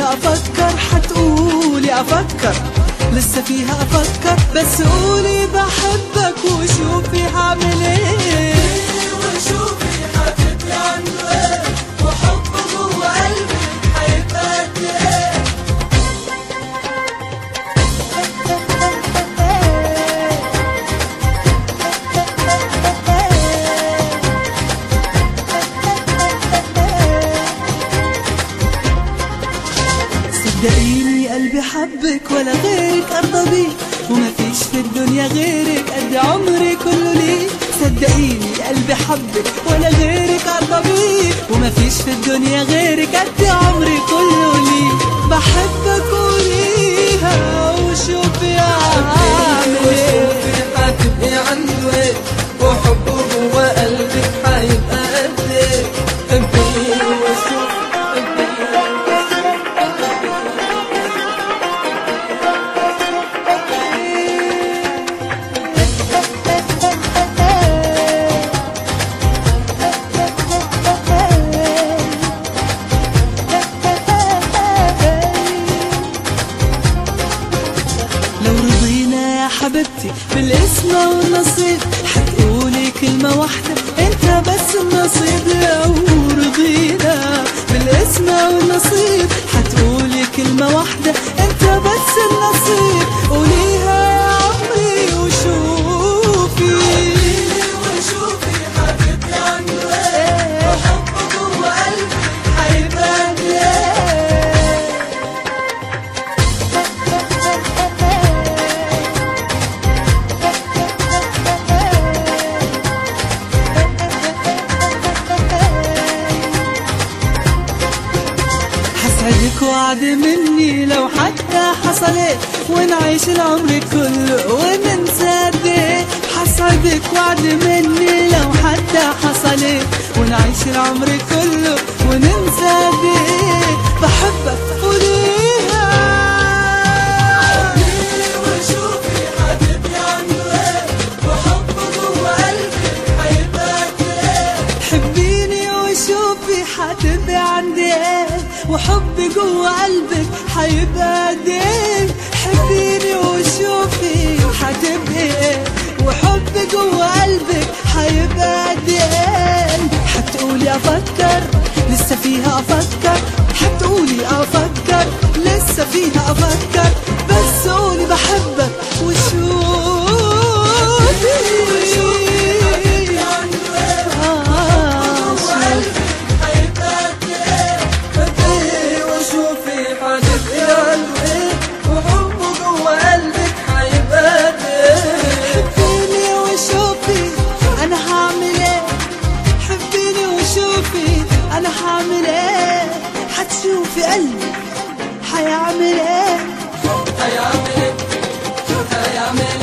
افكر حتقولي افكر لسه فيها افكر بس قولي بحبك وشوفي هعمل ايه وشوفي حبيبي عنده ايه وحبه جوه قلبي هيبقى قد ايه صدقيني قلبي حبك ولا غيرك ارضى بيه وما فيش في الدنيا غيرك قد عمري كله ليه صدقيني قلبي حبك ولا غيرك ارضى بيه وما فيش في الدنيا غيرك قد عمري كله ليه بحبك قوليها وشوفي اعمل ايه وشوفي حبيبي عنده ايه وحبه جوه قلبك هيبقى قد ايه حبيني وشوفي حبيني لو رضينا يا حبيبتي بالاسم والنصيب حتقولي كلمة واحدة انت بس النصيب لو رضينا بالاسم والنصيب حتقولي كلمة واحدة انت بس النصيب قوليها يا عمري وشوفي وشوفي حبيبي عنده ايه وحبه جوه قلبي هيبقى قد ايه حسعدك وعد مني لو حتى حصلت ونعيش العمر كله وننسى قد ايه حسعدك وعد مني لو حتى حصلت ونعيش العمر كله وننسى قد ايه بحبك قوليها وشوفي حبيبي عنده ايه وحبه جوه قلبي هيبقى قد ايه حبيني وشوفي حتبقى عندي ايه وحبي جوه قلبك حيبقى قد ايه حبيني وشوفي حتبقى ايه وحبي جوه قلبك حيبقى قد ايه حتقولي افكر لسه فيها افكر حتقولي افكر لسه فيها افكر بس قولي بحبك وشوفي آه، شوفي وشوفي حبيبي عنده ايه وحبه جوه قلبك هيبقى قد ايه حبيني وشوفي انا هعمل ايه حبيني وشوفي انا هعمل ايه حتشوفي قلبي حيعمل ايه هيعمل ايه هيعمل